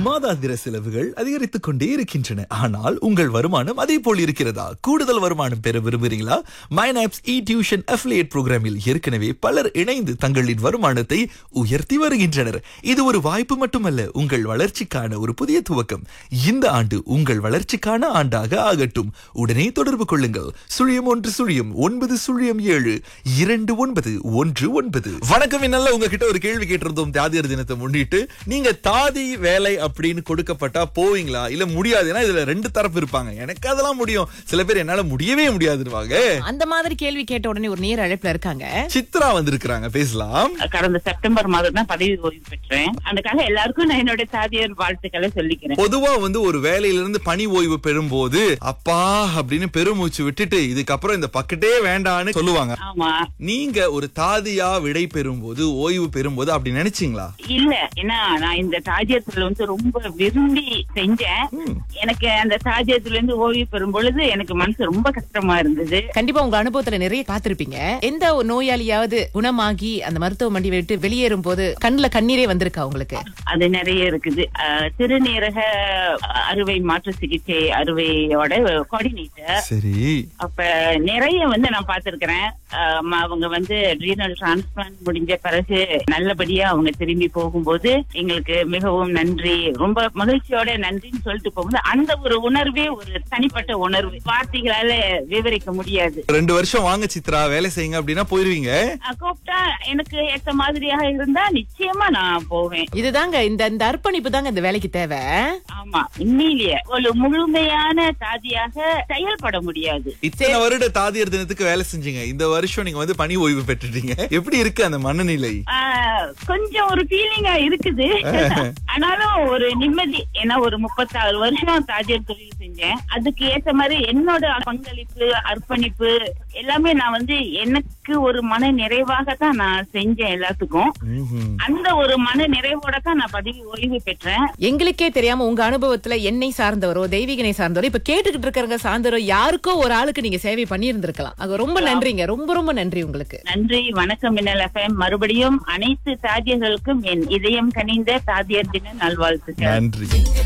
மாதாந்திர செலவுகள் அதிகரித்துக் கொண்டே இருக்கின்றன ஆனால் உங்கள் வருமானம் அதே போல் இருக்கிறதா கூடுதல் வருமானம் பெற விரும்புகிறீங்களா மைனாப்ஸ் இ டியூஷன் அஃபிலியேட் புரோகிராமில் ஏற்கனவே பலர் இணைந்து தங்களின் வருமானத்தை உயர்த்தி வருகின்றனர் இது ஒரு வாய்ப்பு மட்டுமல்ல உங்கள் வளர்ச்சிக்கான ஒரு புதிய துவக்கம் இந்த ஆண்டு உங்கள் வளர்ச்சிக்கான ஆண்டாக ஆகட்டும் உடனே தொடர்பு கொள்ளுங்கள் சுழியம் ஒன்று சுழியம் ஒன்பது சுழியம் ஏழு இரண்டு ஒன்பது ஒன்று ஒன்பது வணக்கம் என்னல்ல உங்ககிட்ட ஒரு கேள்வி கேட்டிருந்தோம் தாதியர் தினத்தை முன்னிட்டு நீங்க தாதி வேலை அப்படின்னு கொடுக்கப்பட்டா போவீங்களா இல்ல முடியாது ஏன்னா இதுல ரெண்டு தரப்பு இருப்பாங்க எனக்கு அதெல்லாம் முடியும் சில பேர் என்னால முடியவே முடியாதுருவாங்க அந்த மாதிரி கேள்வி கேட்ட உடனே ஒரு நேர் அழைப்புல இருக்காங்க சித்ரா வந்திருக்கிறாங்க பேசலாம் கடந்த செப்டம்பர் மாதம் தான் பதவி ஓய்வு பெற்றேன் அதுக்காக எல்லாருக்கும் நான் என்னோட தாதியர் வாழ்த்துக்களை சொல்லிக்கிறேன் பொதுவா வந்து ஒரு வேலையில இருந்து பணி ஓய்வு பெறும்போது அப்பா அப்படின்னு பெருமூச்சு விட்டுட்டு இதுக்கப்புறம் இந்த பக்கெட்டே வேண்டான்னு சொல்லுவாங்க ஆமா நீங்க ஒரு தாதியா விடை பெறும்போது ஓய்வு பெறும்போது அப்படி நினைச்சீங்களா இல்ல ஏன்னா நான் இந்த தாஜியத்துல வந்து ரொம்ப விரும்பி செஞ்சேன் எனக்கு அந்த தாஜியத்துல இருந்து ஓய்வு பெறும் பொழுது எனக்கு மனசு ரொம்ப கஷ்டமா இருந்தது கண்டிப்பா உங்க அனுபவத்துல நிறைய பார்த்திருப்பீங்க எந்த ஒரு நோயாளியாவது குணமாகி அந்த மருத்துவமனை விட்டு வெளியேறும் போது கண்ணுல கண்ணீரே வந்திருக்கா உங்களுக்கு அது நிறைய இருக்குது அஹ், சிறுநீரக அறுவை மாற்று சிகிச்சை அறுவையோட கோஆர்டினேட்டர் சரி அப்ப நிறைய வந்து நான் பார்த்திருக்கிறேன் ஆம், அவங்க வந்து ரீனல் டிரான்ஸ்பிளான்ட் முடிஞ்ச பிறகு நல்லபடியா அவங்க திரும்பி போகும்போது எங்களுக்கு மிகவும் நன்றி ரொம்ப மகிழ்ச்சியோட நன்றின்னு சொல்லிட்டு போகும்போது அந்த ஒரு உணர்வே ஒரு தனிப்பட்ட உணர்வு வார்த்தைகளால விவரிக்க முடியாது ரெண்டு வருஷம் வாங்க சித்ரா வேலை செய்யுங்க அப்படின்னா போயிருவீங்க அஹ், கூப்பிட்டா எனக்கு ஏத்த மாதிரியாக இருந்தா நிச்சயமா நான் போவேன் இதுதாங்க இந்த இந்த அர்ப்பணிப்பு தாங்க இந்த வேலைக்கு தேவை ஆமா உண்மையிலேயே ஒரு முழுமையான தாதியாக செயல்பட முடியாது இத்தனை வருட தாதியர் தினத்துக்கு வேலை செஞ்சீங்க இந்த வருஷம் நீங்க வந்து பணி ஓய்வு பெற்றுட்டீங்க எப்படி இருக்கு அந்த மனநிலை ஆஹ் கொஞ்சம் ஒரு ஃபீலிங்கா இருக்குது ஆனாலும் ஒரு நிம்மதி ஏன்னா ஒரு முப்பத்தாறு வருஷம் தாஜர் தொழில் செஞ்சேன் அதுக்கு ஏத்த மாதிரி என்னோட பங்களிப்பு அர்ப்பணிப்பு எல்லாமே நான் வந்து எனக்கு ஒரு மன நிறைவாக தான் நான் செஞ்சேன் எல்லாத்துக்கும் ம்ஹும். அந்த ஒரு மன நிறைவோட தான் நான் பதவி ஓய்வு பெற்றேன் எங்களுக்கே தெரியாம உங்க அனுபவத்துல என்னை சார்ந்தவரோ தெய்வீகனை சார்ந்தவரோ இப்ப கேட்டுக்கிட்டு இருக்கிறவங்க சார்ந்தவரோ யாருக்கோ ஒரு ஆளுக்கு நீங்க சேவை பண்ணி இருந்திருக்கலாம் அது ரொம்ப நன்றிங்க ரொம்ப ரொம்ப நன்றி உங்களுக்கு நன்றி வணக்கம் மின்னல் எஃப்எம் மறுபடியும் அனைத்து தாதியர்களுக்கும் என் இதயம் கனிந்த தாதியர் தின நல்வாழ்த்துக்கள் நன்றி